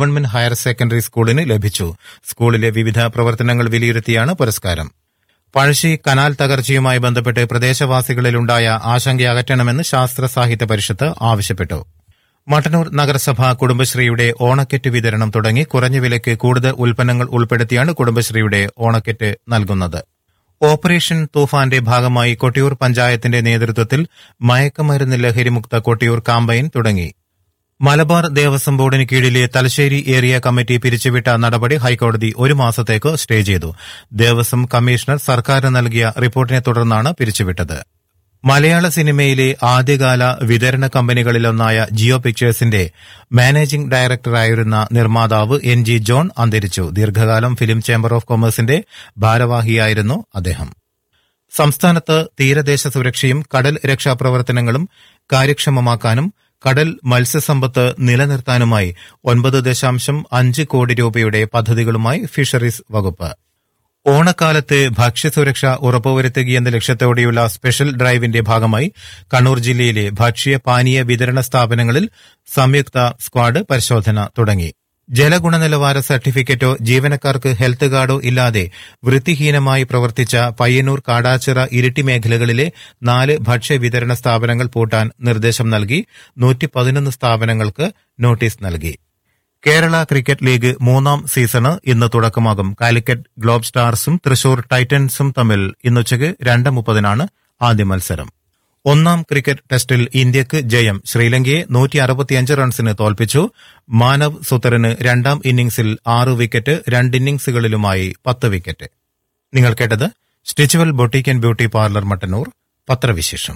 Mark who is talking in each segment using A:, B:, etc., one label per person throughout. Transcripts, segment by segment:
A: government higher secondary സ്കൂളിന് ലഭിച്ചു സ്കൂളിലെ വിവിധ പ്രവർത്തനങ്ങൾ വിലയിരുത്തിയാണ് പുരസ്കാരം പഴശ്ശി കനാൽ തകർച്ചയുമായി ബന്ധപ്പെട്ട് പ്രദേശവാസികളിലുണ്ടായ ആശങ്ക അകറ്റണമെന്ന് ശാസ്ത്ര സാഹിത്യ പരിഷത്ത് ആവശ്യപ്പെട്ടു മട്ടന്നൂർ നഗരസഭ കുടുംബശ്രീയുടെ ഓണക്കെറ്റ് വിതരണം തുടങ്ങി കുറഞ്ഞ വിലയ്ക്ക് കൂടുതൽ ഉൽപ്പന്നങ്ങൾ ഉൾപ്പെടുത്തിയാണ് കുടുംബശ്രീയുടെ ഓണക്കെറ്റ് നൽകുന്നത് ഓപ്പറേഷൻ തൂഫാന്റെ ഭാഗമായി കൊട്ടിയൂർ പഞ്ചായത്തിന്റെ നേതൃത്വത്തിൽ മയക്കുമരുന്ന് ലഹരിമുക്ത കൊട്ടിയൂർ കാമ്പയിൻ തുടങ്ങി മലബാർ ദേവസ്വം ബോർഡിന് കീഴിലെ തലശ്ശേരി ഏരിയ കമ്മിറ്റി പിരിച്ചുവിട്ട നടപടി ഹൈക്കോടതി ഒരു മാസത്തേക്ക് സ്റ്റേ ചെയ്തു ദേവസ്വം കമ്മീഷണർ സർക്കാരിന് നൽകിയ റിപ്പോർട്ടിനെ തുടർന്നാണ് പിരിച്ചുവിട്ടത് മലയാള സിനിമയിലെ ആദ്യകാല വിതരണ കമ്പനികളിലൊന്നായ ജിയോ പിക്ചേഴ്സിന്റെ മാനേജിംഗ് ഡയറക്ടറായിരുന്ന നിർമ്മാതാവ് എൻ ജി ജോൺ അന്തരിച്ചു ദീർഘകാലം ഫിലിം ചേംബർ ഓഫ് കൊമേഴ്സിന്റെ ഭാരവാഹിയായിരുന്നു അദ്ദേഹം സംസ്ഥാനത്ത് തീരദേശ സുരക്ഷയും കടൽ രക്ഷാപ്രവർത്തനങ്ങളും കാര്യക്ഷമമാക്കാനും കടൽ മത്സ്യസമ്പത്ത് നിലനിർത്താനുമായി ഒൻപത് ദശാംശം അഞ്ച് കോടി രൂപയുടെ പദ്ധതികളുമായി ഫിഷറീസ് വകുപ്പ് ഓണക്കാലത്ത് ഭക്ഷ്യസുരക്ഷ ഉറപ്പുവരുത്തുകയെന്ന ലക്ഷ്യത്തോടെയുള്ള സ്പെഷ്യൽ ഡ്രൈവിന്റെ ഭാഗമായി കണ്ണൂർ ജില്ലയിലെ ഭക്ഷ്യ പാനീയ വിതരണ സ്ഥാപനങ്ങളിൽ സംയുക്ത സ്ക്വാഡ് പരിശോധന തുടങ്ങി ജലഗുണനിലവാര സർട്ടിഫിക്കറ്റോ ജീവനക്കാർക്ക് ഹെൽത്ത് കാർഡോ ഇല്ലാതെ വൃത്തിഹീനമായി പ്രവർത്തിച്ച പയ്യന്നൂർ കാടാച്ചിറ ഇരിട്ടി മേഖലകളിലെ നാല് ഭക്ഷ്യ വിതരണ സ്ഥാപനങ്ങൾ പൂട്ടാൻ നിർദ്ദേശം നൽകി നൂറ്റി പതിനൊന്ന് സ്ഥാപനങ്ങൾക്ക് നോട്ടീസ് നൽകി കേരള ക്രിക്കറ്റ് ലീഗ് മൂന്നാം സീസണ് ഇന്ന് തുടക്കമാകും കാലിക്കറ്റ് ഗ്ലോബ് സ്റ്റാർസും തൃശൂർ ടൈറ്റൻസും തമ്മിൽ ഇന്നുച്ചയ്ക്ക് രണ്ട് മുപ്പതിനാണ് ആദ്യ മത്സരം ഒന്നാം ക്രിക്കറ്റ് ടെസ്റ്റിൽ ഇന്ത്യക്ക് ജയം ശ്രീലങ്കയെ നൂറ്റി അറുപത്തിയഞ്ച് റൺസിന് തോൽപ്പിച്ചു മാനവ് സുത്തറിന് രണ്ടാം ഇന്നിംഗ്സിൽ ആറ് വിക്കറ്റ് രണ്ട് ഇന്നിംഗ്സുകളിലുമായി പത്ത് വിക്കറ്റ് നിങ്ങൾ കേട്ടത് Stitchwell boutique and beauty parlour Mattannur പത്രവിശേഷം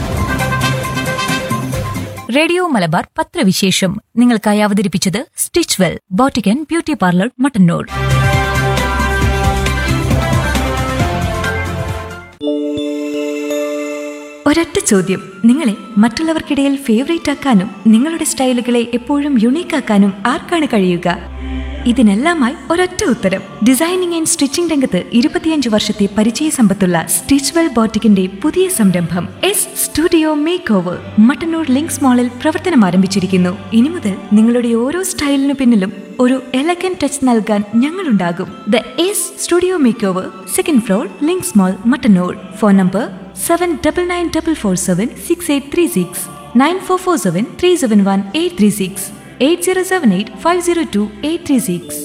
B: റേഡിയോ മലബാർ പത്രവിശേഷം നിങ്ങൾക്കായി അവതരിപ്പിച്ചത് Stitchwell boutique and beauty parlour Mattannur ഒരൊറ്റ ചോദ്യം നിങ്ങളെ മറ്റുള്ളവർക്കിടയിൽ ഫേവറേറ്റ് ആക്കാനും നിങ്ങളുടെ സ്റ്റൈലുകളെ എപ്പോഴും യുണീക്ക് ആക്കാനും ആർക്കാണ് കഴിയുക ഇതിനെല്ലാമായി ഒരൊറ്റ ഉത്തരം ഡിസൈനിങ് ആൻഡ് സ്റ്റിച്ചിംഗ് രംഗത്ത് ഇരുപത്തിയഞ്ച് വർഷത്തെ പരിചയ സമ്പത്തുള്ള സ്റ്റിച്ച്വെൽ ബോട്ടിക്കിന്റെ പുതിയ സംരംഭം S studio makeover Mattannur links മാളിൽ പ്രവർത്തനം ആരംഭിച്ചിരിക്കുന്നു ഇനി മുതൽ നിങ്ങളുടെ ഓരോ സ്റ്റൈലിനു പിന്നിലും ഒരു എലഗൻ ടച്ച് നൽകാൻ ഞങ്ങളുണ്ടാകും the S studio makeover second floor links mall Mattannur phone number seven double nine double four seven six eight three six nine four four seven three seven one eight three six eight zero seven eight five zero two eight three six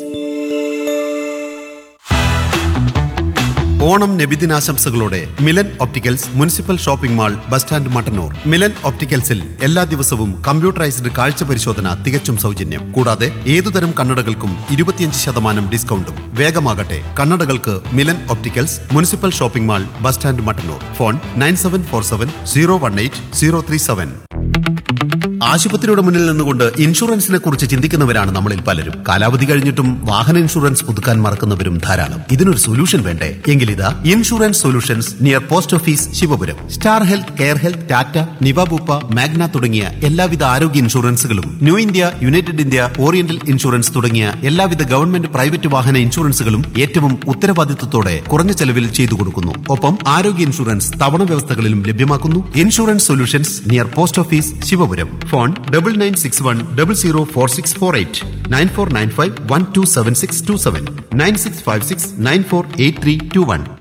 C: Onam നബിദിനാശംസകളോടെ Milan opticals municipal shopping mall bus stand Mattannur Milan ഒപ്റ്റിക്കൽസിൽ എല്ലാ ദിവസവും computerised കാഴ്ച പരിശോധന തികച്ചും സൗജന്യം കൂടാതെ ഏതുതരം കണ്ണടകൾക്കും ഇരുപത്തിയഞ്ച് ശതമാനം ഡിസ്കൗണ്ടും വേഗമാകട്ടെ കണ്ണടകൾക്ക് Milan opticals municipal shopping mall bus stand Mattannur phone nine seven four seven zero one eight zero three seven ആശുപത്രിയുടെ മുന്നിൽ നിന്നുകൊണ്ട് ഇൻഷുറൻസിനെ കുറിച്ച് ചിന്തിക്കുന്നവരാണ് നമ്മളിൽ പലരും കാലാവധി കഴിഞ്ഞിട്ടും വാഹന ഇൻഷുറൻസ് പുതുക്കാൻ മറക്കുന്നവരും ധാരാളം ഇതിനൊരു സൊല്യൂഷൻ വേണ്ടേ എങ്കിൽ ഇതാ insurance solutions near post office Sivapuram star health care health Tata Niva Bupa Magna തുടങ്ങിയ എല്ലാവിധ ആരോഗ്യ ഇൻഷുറൻസുകളും New India United India Oriental insurance തുടങ്ങിയ എല്ലാവിധ ഗവൺമെന്റ് പ്രൈവറ്റ് വാഹന ഇൻഷുറൻസുകളും ഏറ്റവും ഉത്തരവാദിത്വത്തോടെ കുറഞ്ഞ ചെലവിൽ ചെയ്തു കൊടുക്കുന്നു ഒപ്പം ആരോഗ്യ ഇൻഷുറൻസ് തവണ വ്യവസ്ഥകളിലും ലഭ്യമാക്കുന്നു insurance solutions near post office Sivapuram phone double nine six one double zero four six four eight nine four nine five one two seven six two seven nine six five six nine four eight three two one